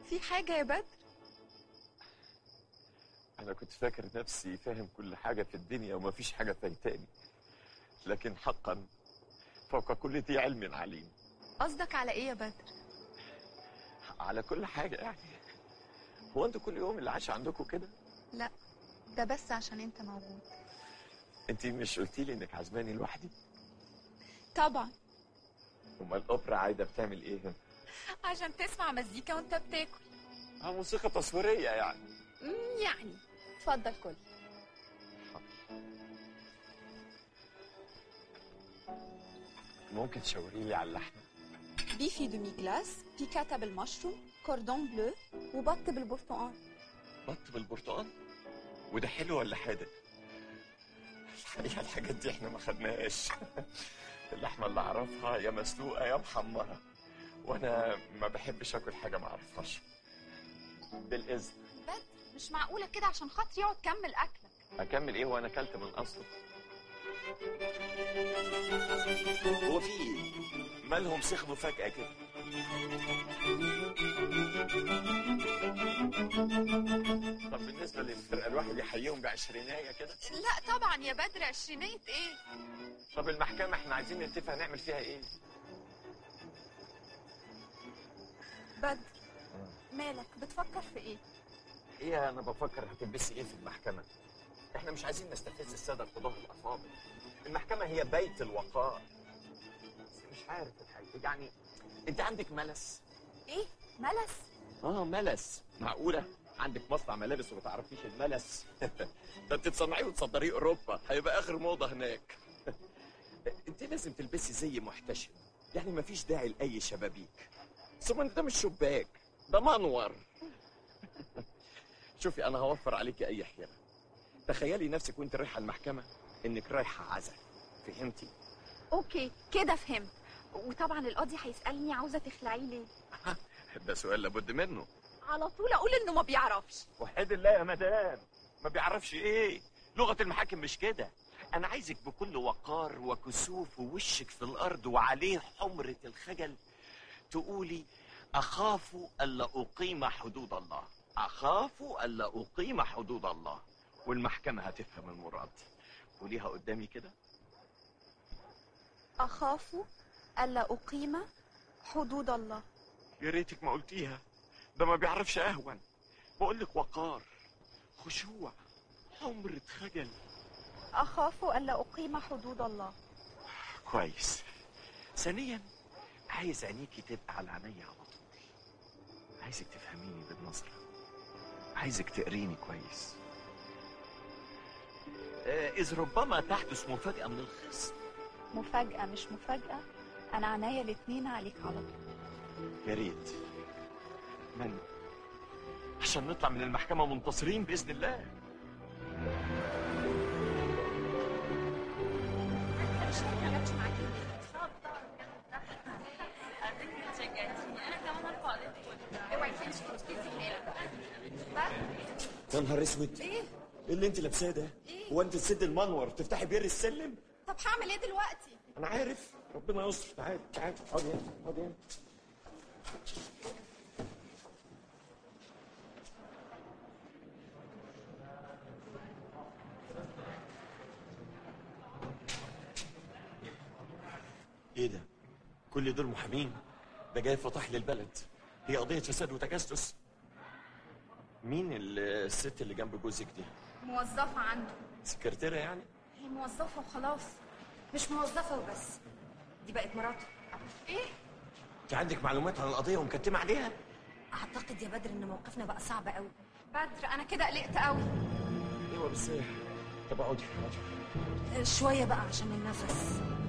في حاجة يا بدر أنا كنت فاكر نفسي فاهم كل حاجة في الدنيا ومفيش حاجة فايتاني لكن حقا فوق كل ذي علم عليم قصدك على ايه يا بدر على كل حاجة يعني هو انتوا كل يوم اللي عاش عندكم كده لا ده بس عشان انت موجود انت مش قلتي لي انك عزماني لوحدي طبعا امال الاوبرا عايده بتعمل ايه هنا عشان تسمع مزيكا وانت بتاكل اه موسيقى تصويريه يعني مم، يعني اتفضل كل ممكن تشاوري لي على اللحمه بيفي دومي جلاس بيكاتا بالمشروم كوردون بلو وبط بالبرتقال بط بالبرتقال وده حلو ولا حادق الحقيقه الحاجات دي احنا ما خدناهاش اللحمه اللي اعرفها يا مسلوقه يا محمره وانا ما بحبش اكل حاجه ما اعرفهاش بالاذن بدر مش معقولة كده عشان خاطري اقعد كمل اكلك اكمل ايه وانا اكلت من اصله هو في ايه مالهم سخنوا فجاه كده طب بالنسبه للفرقه الواحد يحييهم بعشرينيه كده لا طبعا يا بدر عشرينية ايه طب المحكمه احنا عايزين نتفق نعمل فيها ايه بدر مالك بتفكر في ايه ايه انا بفكر هتلبسي ايه في المحكمه احنا مش عايزين نستفز الساده القضاه الافاضل المحكمه هي بيت الوقار بس مش عارف الحقيقه يعني انت عندك ملس ايه ملس اه ملس معقوله عندك مصنع ملابس وما تعرفيش الملس ده انت تصنعيه وتصدريه اوروبا هيبقى اخر موضه هناك انت لازم تلبسي زي محتشم يعني مفيش داعي لاي شبابيك ثم انت ده مش شباك ده منور شوفي انا هوفر عليكي اي حيره تخيلي نفسك وانت رايحه المحكمه انك رايحه عزا فهمتي اوكي كده فهمت وطبعا القاضي هيسألني عاوزة تخلعيه ليه ده سؤال لابد منه على طول اقول انه ما بيعرفش وحيد الله يا مدام ما بيعرفش ايه لغه المحاكم مش كده انا عايزك بكل وقار وكسوف ووشك في الارض وعليه حمره الخجل تقولي اخاف الا اقيم حدود الله اخاف الا اقيم حدود الله والمحكمه هتفهم المراد قوليها قدامي كده اخاف الا اقيم حدود الله يا ريتك ما قلتيها ده ما بيعرفش اهون بقول لك وقار خشوع حمرة خجل اخاف الا اقيم حدود الله كويس ثانيا عايز عينيكي تبقى على عينيا على طول عايزك تفهميني بالنظرة عايزك تقريني كويس آه، إذ ربما تحدث مفاجأة من الخصم مفاجأة مش مفاجأة انا عناية الاتنين عليك على طول يا ريت من عشان نطلع من المحكمة منتصرين بإذن الله يا نهار اسود ايه ايه اللي انت لابساه ده؟ هو انت تسد المنور تفتحي بير السلم؟ طب هعمل ايه دلوقتي انا عارف ربنا يستر تعالي تعالي اقعدي هنا اقعدي هنا ايه ده؟ كل دول محامين ده جاي فتح لي البلد هي قضية فساد وتجسس مين ال- الست اللي جنب جوزك دي؟ موظفة عنده سكرتيرة يعني؟ هي موظفة وخلاص مش موظفة وبس دي بقت مراته ايه انت عندك معلومات عن القضية ومكتمة عليها؟ أعتقد يا بدر إن موقفنا بقى صعب قوي بدر انا كده قلقت قوي ايوه بس طب اقعدي اقعدي شوية بقى عشان النفس